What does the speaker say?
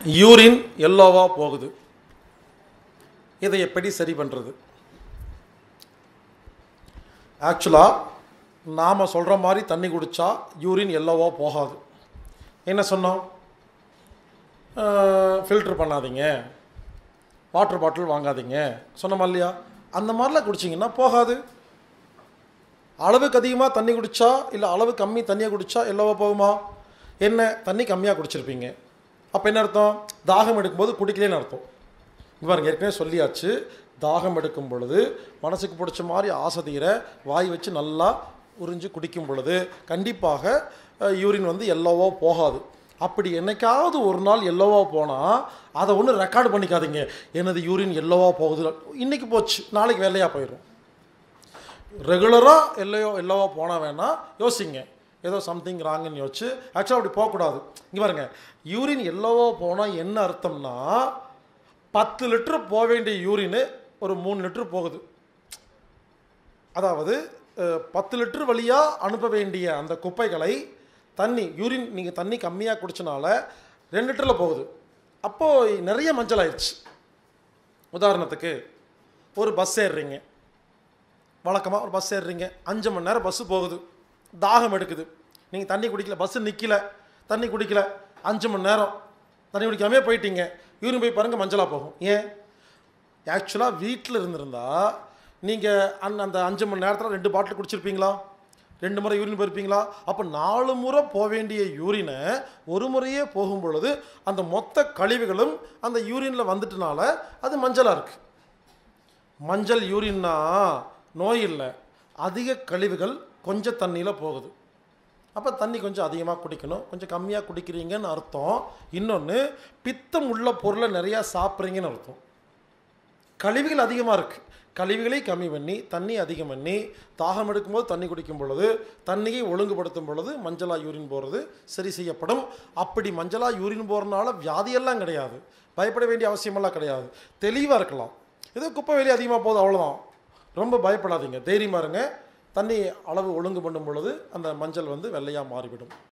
urine எல்லோவாக போகுது இதை எப்படி சரி பண்ணுறது ஆக்சுவலாக நாம் சொல்கிற மாதிரி தண்ணி குடித்தா யூரின் எல்லோவாக போகாது என்ன சொன்னோம் ஃபில்ட்ரு பண்ணாதீங்க வாட்டர் பாட்டில் வாங்காதீங்க சொன்னோமா இல்லையா அந்த மாதிரிலாம் குடிச்சிங்கன்னா போகாது அளவுக்கு அதிகமாக தண்ணி குடித்தா இல்லை அளவு கம்மி தண்ணியை குடித்தா எல்லோவா போகுமா என்ன தண்ணி கம்மியாக குடிச்சிருப்பீங்க அப்போ என்ன அர்த்தம் தாகம் எடுக்கும்போது குடிக்கலேன்னு அர்த்தம் இங்க பாருங்க ஏற்கனவே சொல்லியாச்சு தாகம் எடுக்கும் பொழுது மனசுக்கு பிடிச்ச மாதிரி ஆசை தீர வாய் வச்சு நல்லா உறிஞ்சு குடிக்கும் பொழுது கண்டிப்பாக யூரின் வந்து எல்லோவா போகாது அப்படி என்னைக்காவது ஒரு நாள் எல்லோவா போனால் அதை ஒன்றும் ரெக்கார்டு பண்ணிக்காதீங்க எனது யூரின் எல்லோவா போகுது இன்றைக்கி போச்சு நாளைக்கு வேலையாக போயிடும் ரெகுலராக எல்லையோ எல்லோவா போனால் வேணால் யோசிங்க ஏதோ சம்திங் ராங்குன்னு யோசிச்சு ஆக்சுவலாக அப்படி போகக்கூடாது இங்கே பாருங்க யூரின் எல்லோவா போனால் என்ன அர்த்தம்னா பத்து லிட்டர் போக வேண்டிய யூரின் ஒரு மூணு லிட்டர் போகுது அதாவது அஹ், பத்து லிட்டர் வழியாக அனுப்ப வேண்டிய அந்த குப்பைகளை தண்ணி யூரின் நீங்கள் தண்ணி கம்மியாக குடிச்சனால ரெண்டு லிட்டரில் போகுது அப்போது நிறைய மஞ்சள் ஆயிடுச்சு உதாரணத்துக்கு ஒரு பஸ் ஏறுறீங்க வழக்கமாக ஒரு பஸ் ஏறுறீங்க அஞ்சு மணி நேரம் பஸ்ஸு போகுது தாகம் எடுக்குது நீங்கள் தண்ணி குடிக்கல பஸ்ஸு நிற்கல தண்ணி குடிக்கல அஞ்சு மணி நேரம் தண்ணி குடிக்காமே போயிட்டீங்க யூரின் போய் பாருங்கள் மஞ்சளாக போகும் ஏன் ஆக்சுவலாக வீட்டில் இருந்திருந்தா நீங்கள் அந் அந்த அஞ்சு மணி நேரத்தில் ரெண்டு பாட்டில் குடிச்சிருப்பீங்களா ரெண்டு முறை யூரின் போயிருப்பீங்களா அப்போ நாலு முறை போக வேண்டிய யூரினை ஒரு முறையே போகும் பொழுது அந்த மொத்த கழிவுகளும் அந்த யூரினில் வந்துட்டனால அது மஞ்சளாக இருக்குது மஞ்சள் யூரின்னா நோய் இல்லை அதிக கழிவுகள் கொஞ்சம் தண்ணியில் போகுது அப்போ தண்ணி கொஞ்சம் அதிகமாக குடிக்கணும் கொஞ்சம் கம்மியாக குடிக்கிறீங்கன்னு அர்த்தம் இன்னொன்று பித்தம் உள்ள பொருளை நிறையா சாப்பிட்றீங்கன்னு அர்த்தம் கழிவுகள் அதிகமாக இருக்குது கழிவுகளை கம்மி பண்ணி தண்ணி அதிகம் பண்ணி தாகம் எடுக்கும்போது தண்ணி குடிக்கும் பொழுது தண்ணியை ஒழுங்குபடுத்தும் பொழுது மஞ்சளா யூரின் போகிறது சரி செய்யப்படும் அப்படி மஞ்சளா யூரின் போகிறனால வியாதியெல்லாம் கிடையாது பயப்பட வேண்டிய அவசியமெல்லாம் கிடையாது தெளிவாக இருக்கலாம் ஏதோ குப்பை வெளியே அதிகமாக போகுது அவ்வளோதான் ரொம்ப பயப்படாதீங்க தைரியமாக இருங்க தண்ணி அளவு ஒழுங்கு பண்ணும் பொழுது அந்த மஞ்சள் வந்து வெள்ளையாக மாறிவிடும்